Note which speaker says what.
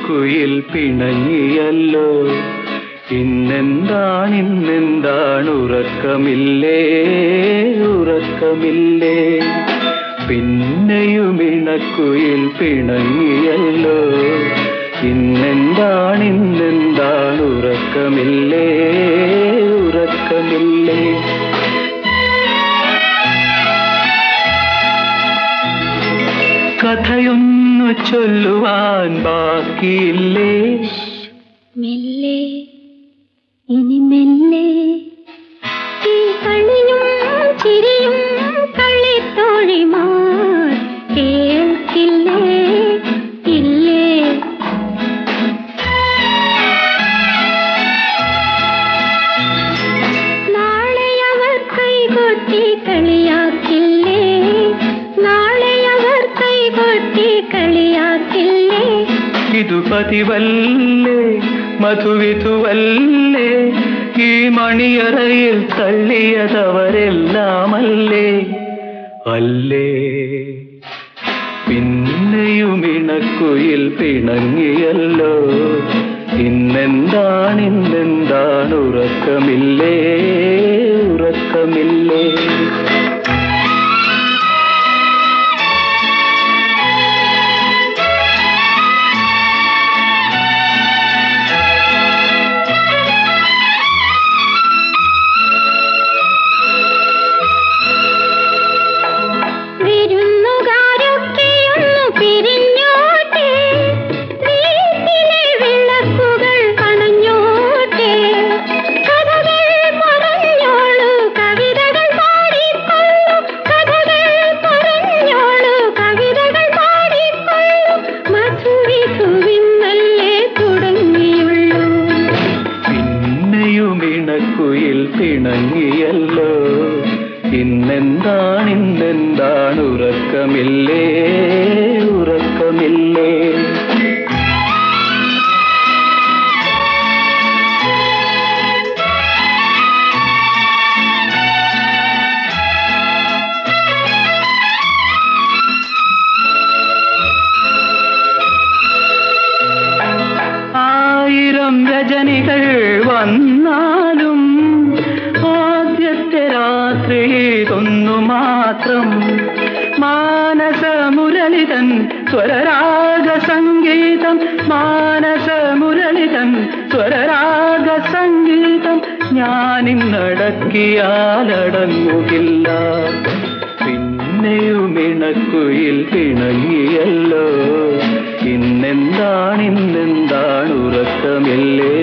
Speaker 1: ഇണക്കുയിൽ പിണങ്ങിയല്ലോ ഇന്നെന്താണ് ഇന്നെന്താണ് ഉറക്കമില്ലേ ഉറക്കമില്ലേ പിന്നെയും ഇണക്കുയിൽ പിണങ്ങിയല്ലോ ഇന്നെന്താണ് ഇന്നെന്താണ് ഉറക്കമില്ലേ ഉറക്കമില്ലേ കഥയൊന്നു ചൊല്ലുവാൻ ബാക്കിയില്ലേ
Speaker 2: മെല്ലെ ഇനി മെല്ലെ ഈ കളിയും ചിരിയും കളിത്തോഴിമാർ കേൾക്കില്ലേ ഇല്ലേ നാളെ അവർ കൈകൊട്ടി കളിയാക്കില്ലേ നാളെ അവർ കൈകൊട്ടി കളിയാക്കില്ലേ
Speaker 1: ഇതു പതിവല്ലേ മധുവിധുവല്ലേ ഈ മണിയറയിൽ തള്ളിയതവരെല്ലാമല്ലേ അല്ലേ പിന്നെയും ഇണക്കുയിൽ പിണങ്ങിയല്ലോ ഇന്നെന്താണ് ഇന്നെന്താണ് ഉറക്കമില്ലേ ഉറക്കമില്ലേ
Speaker 2: വിരുന്നുകാരൊക്കെയൊന്നു പിരിഞ്ഞോട്ടെ വീട്ടിലെ വിളക്കുകൾ അണഞ്ഞോട്ടെ കഥകൾ പറഞ്ഞോളൂ കവിതകൾ പാടിക്കൊള്ളു കഥകൾ പറഞ്ഞോളൂ കവിതകൾ പാടിക്കൊള്ളു മധുവിധുവിന്നല്ലേ തുടങ്ങിയുള്ളൂ
Speaker 1: പിന്നെയും ഇണക്കുയിൽ പിണങ്ങിയല്ലോ ഇന്നെന്താണ് ഇന്നെന്താണ് ഉറക്കമില്ലേ ഉറക്കമില്ലേ ആയിരം രജനികൾ വന്നാലും ആദ്യത്തെ രാത്രി ഇതൊന്നു മാത്രം മാനസ മുരളിതൻ സ്വരരാഗ സംഗീതം മാനസ മുരളിതൻ സ്വരരാഗ സംഗീതം ഞാനിന്നടക്കിയാലടങ്ങുകില്ല പിന്നെയും ഇണക്കുയിൽ പിണങ്ങിയല്ലോ ഇന്നെന്താണ് ഇന്നെന്താണ് ഉറക്കമില്ലേ